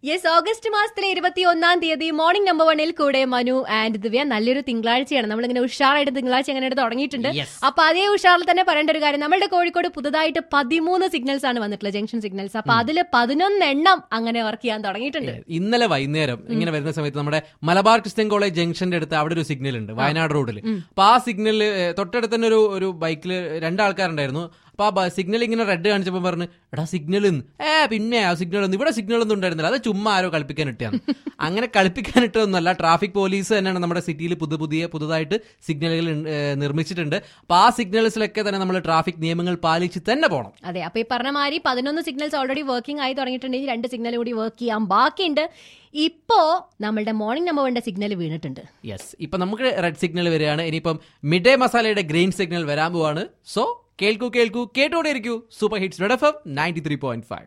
Yes August മാസത്തിലെ ഇരുപത്തി ഒന്നാം തീയതി മോർണിംഗ് നമ്പർ വണ്ണിൽ കൂടെ മനു ആൻഡ് ദിവ്യ നല്ലൊരു തിങ്കളാഴ്ചയാണ് നമ്മളിങ്ങനെ ഉഷാറായിട്ട് തിങ്കളാഴ്ച അങ്ങനെ തുടങ്ങിയിട്ടുണ്ട് Yes. അപ്പൊ അതേ ഉഷാറിൽ തന്നെ പറയേണ്ട ഒരു കാര്യം നമ്മുടെ കോഴിക്കോട് പുതുതായിട്ട് പതിമൂന്ന് സിഗ്നൽസ് ആണ് വന്നിട്ടുള്ളത് ജംഗ്ഷൻ സിഗ്നൽസ് അപ്പൊ അതിൽ പതിനൊന്നെണ്ണം അങ്ങനെ വർക്ക് ചെയ്യാൻ തുടങ്ങിയിട്ടുണ്ട് ഇന്നലെ വൈകുന്നേരം ഇങ്ങനെ വരുന്ന സമയത്ത് നമ്മുടെ മലബാർ ക്രിസ്ത്യൻ കോളേജ് ജംഗ്ഷന്റെ അടുത്ത് അവിടെ ഒരു സിഗ്നൽ ഉണ്ട് വയനാട് റോഡിൽ അപ്പൊ ആ സിഗ്നലിൽ തൊട്ടടുത്ത് തന്നെ ഒരു ഒരു ബൈക്കിൽ രണ്ടാൾക്കാരുണ്ടായിരുന്നു അപ്പൊ ആ സിഗ്നൽ ഇങ്ങനെ റെഡ് കാണിച്ചപ്പോ പറഞ്ഞു എടാ സിഗ്നൽ ഏ പിന്നെ ആ സിഗ്നൽ ഒന്നും ഇവിടെ സിഗ്നൽ ഒന്നും ഉണ്ടായിരുന്നില്ല അത് ചുമ്മാ ആരോ കളിപ്പിക്കാൻ ഇട്ടാണ് അങ്ങനെ കളിപ്പിക്കാൻ ഇട്ടതൊന്നുമല്ല ട്രാഫിക് പോലീസ് തന്നെയാണ് നമ്മുടെ സിറ്റിയിൽ പുതു പുതിയ പുതുതായിട്ട് സിഗ്നലുകൾ നിർമ്മിച്ചിട്ടുണ്ട് അപ്പൊ ആ സിഗ്നൽസിലൊക്കെ തന്നെ നമ്മൾ ട്രാഫിക് നിയമങ്ങൾ പാലിച്ച് തന്നെ പോകണം അതെ അപ്പൊ ഈ പറഞ്ഞ മാതിരി പതിനൊന്ന് സിഗ്നൽസ് ഓൾറെഡി വർക്കിംഗ് ആയി തുടങ്ങിയിട്ടുണ്ടെങ്കിൽ രണ്ട് സിഗ്നൽ കൂടി വർക്ക് ചെയ്യാൻ ബാക്കിയുണ്ട് ഇപ്പോ നമ്മളുടെ മോർണിംഗ് നമ്പർ വണ്ണിന്റെ സിഗ്നൽ വീണിട്ടുണ്ട് യെസ് ഇപ്പൊ നമുക്ക് റെഡ് സിഗ്നൽ വരികയാണ് ഇനിയിപ്പം മിഡ് ഡേ മസാലയുടെ ഗ്രീൻ സിഗ്നൽ വരാൻ പോവാണ് സോ കേൾക്കൂ കേൾക്കൂ കേട്ടോടെ ഇരിക്കൂ super hits red F M ninety three point five